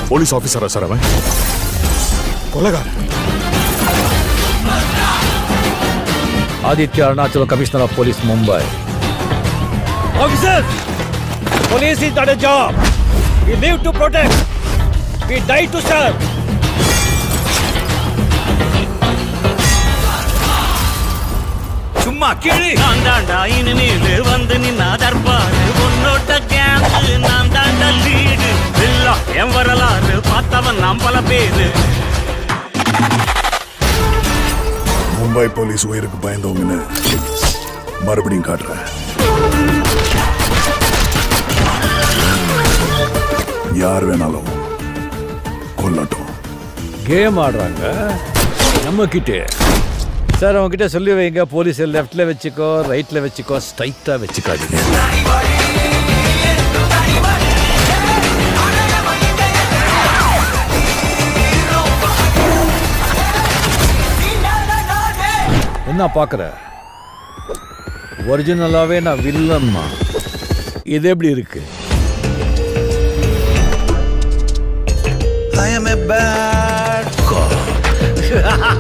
Police ஆபீசரா sir அவன் கொலகாரன் Aditya Arunachala commissioner of police Mumbai officer police is not a job we live to protect we die to serve சும்மா கிழி நான் தாண்டா இனிமேல் வந்து நின்னா தர்பாரு உன்னோட்ட கேங்கு நான் தாண்டா லீடு இல்லா என் வரலாறு பார்த்தவன் நாம் பல பேரு மும்பை போலீஸ் உயிருக்கு பயந்தவங்கன்னு மறுபடியும் காட்டுறேன் யார் வேணாலும் கொல்லட்டும் கேம் ஆடுறாங்க நம்ம கிட்டே சார் அவங்க கிட்ட சொல்லி வைங்க போலீஸ் லெஃப்ட்ல வச்சுக்கோ ரைட்ல வச்சுக்கோ ஸ்ட்ரைட்டா வச்சுக்காதீங்க என்ன பார்க்குற ஒரிஜினலாவே நான் வில்லன்மா இது எப்படி இருக்கு I am a bad cop.